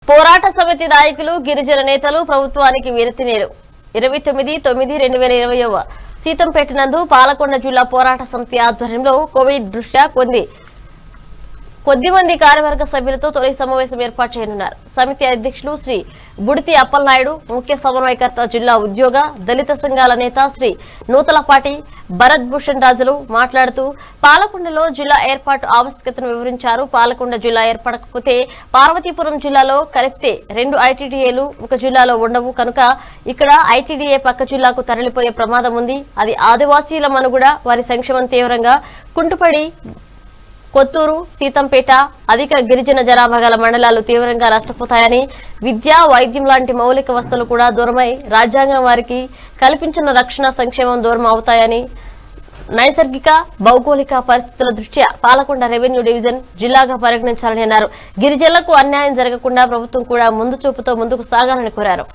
పోరాట సమితి నాయకులు గిరిజన నేతలు ప్రభుత్వానికి విరతినేరు ఇరవై తొమ్మిది తొమ్మిది రెండు వేల ఇరవైవ సీతంపేట నందు పాలకొండ జిల్లా పోరాట సమితి ఆధ్వర్యంలో కోవిడ్ దృష్ట్యా కొన్ని కొద్ది మంది కార్యవర్గ సభ్యులతో తొలి సమావేశం ఏర్పాటు చేయనున్నారు సమితి అధ్యక్షులు శ్రీ బుడితి అప్పలనాయుడు ముఖ్య సమన్వయకర్త జిల్లా ఉద్యోగ దళిత సంఘాల నేత శ్రీ నూతలపాటి భరత్ భూషణ్ రాజులు మాట్లాడుతూ పాలకొండలో జిల్లా ఏర్పాటు ఆవశ్యకతను వివరించారు పాలకొండ జిల్లా ఏర్పడకపోతే పార్వతీపురం జిల్లాలో కలిపితే రెండు ఐటీడీఏలు ఒక జిల్లాలో ఉండవు కనుక ఇక్కడ ఐటీడీఏ పక్క జిల్లాకు తరలిపోయే ప్రమాదం ఉంది అది ఆదివాసీల మనుగడ వారి సంక్షేమం తీవ్రంగా కుంటుపడి కొత్తూరు సీతంపేట అధిక గిరిజన జనాభా గల మండలాలు తీవ్రంగా నష్టపోతాయని విద్య వైద్యం లాంటి మౌలిక వస్తువులు కూడా దూరమై రాజ్యాంగం వారికి కల్పించిన రక్షణ సంక్షేమం దూరం అవుతాయని నైసర్గిక భౌగోళిక పరిస్థితుల దృష్ట్యా పాలకొండ రెవెన్యూ డివిజన్ జిల్లాగా పరిగణించాలని అన్నారు గిరిజనులకు అన్యాయం జరగకుండా ప్రభుత్వం కూడా ముందు చూపుతో ముందుకు సాగాలని కోరారు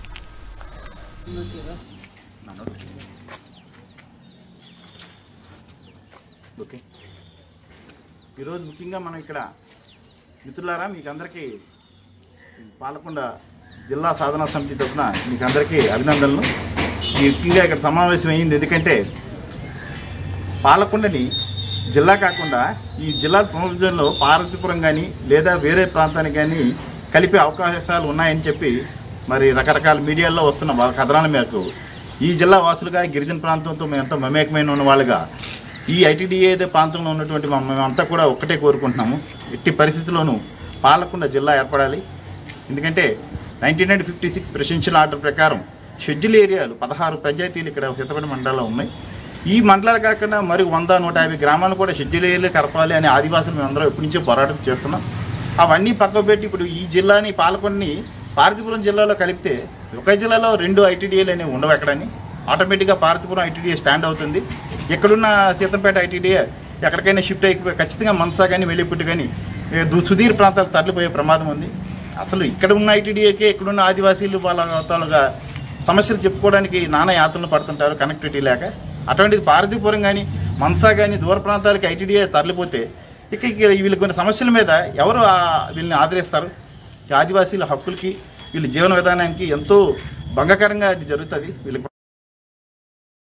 ఓకే ఈరోజు ముఖ్యంగా మనం ఇక్కడ మిత్రులారా మీకు అందరికీ పాలకొండ జిల్లా సాధనా సమితి తరఫున మీకు అందరికీ అభినందనలు ఈ ముఖ్యంగా ఇక్కడ సమావేశం అయింది ఎందుకంటే పాలకొండని జిల్లా కాకుండా ఈ జిల్లా పునరుద్ధరణలో పార్వతీపురం కానీ లేదా వేరే ప్రాంతానికి కానీ కలిపే అవకాశాలు ఉన్నాయని చెప్పి మరి రకరకాల మీడియాల్లో వస్తున్న వాళ్ళ కథనాల మేరకు ఈ జిల్లా వాసులుగా గిరిజన ప్రాంతంతో మేము ఎంతో మమేకమైన ఉన్న వాళ్ళుగా ఈ ఐటీడీఏ ప్రాంతంలో ఉన్నటువంటి మా- మేమంతా కూడా ఒక్కటే కోరుకుంటున్నాము ఎట్టి పరిస్థితుల్లోనూ పాలకొండ జిల్లా ఏర్పడాలి ఎందుకంటే nineteen ninety fifty six presidential order ప్రకారం షెడ్యూల్ ఏరియాలు పదహారు పంచాయతీలు ఇక్కడ హితపడి మండలాల్లో ఉన్నాయి ఈ మండలాలు కాకుండా మరి వంద నూట యాభై గ్రామాలు కూడా షెడ్యూల్ ఏరియాలు కలపాలి అనే ఆదివాసులు మేమందరం ఎప్పటి నుంచో పోరాటం చేస్తున్నాం అవన్నీ పక్కకు పెట్టి ఇప్పుడు ఈ జిల్లాని పాలకొండని పార్వతీపురం జిల్లాలో కలిపితే ఒక జిల్లాలో రెండు ఐటీడీఏలు అనేవి ఉండవు ఎక్కడని ఆటోమేటిక్గా పార్వతీపురం ఐటీడీఏ స్టాండ్ అవుతుంది ఎక్కడున్న సీతంపేట ఐటీడీఏ ఎక్కడికైనా షిఫ్ట్ అయిపోయి ఖచ్చితంగా మనసా కానీ వెళ్ళిపుట్టు కానీ ఏ దు- సుదీర్ ప్రాంతాలు తరలిపోయే ప్రమాదం ఉంది అసలు ఇక్కడ ఉన్న ఐటీడీఏకే ఇక్కడున్న ఆదివాసీలు వాళ్ళ తాలుగా సమస్యలు చెప్పుకోవడానికి నానా యాత్రలు పడుతుంటారు కనెక్టివిటీ లేక అటువంటిది పార్వతీపురం కానీ మనసా కానీ దూర ప్రాంతాలకి ఐటీడీఏ తరలిపోతే ఇక ఇక వీళ్ళకి కొన్ని సమస్యల మీద ఎవరు ఆ- వీళ్ళని ఆదరిస్తారు ఈ ఆదివాసీల హక్కులకి వీళ్ళ జీవన విధానానికి ఎంతో భంగకరంగా అది జరుగుతుంది వీళ్ళకి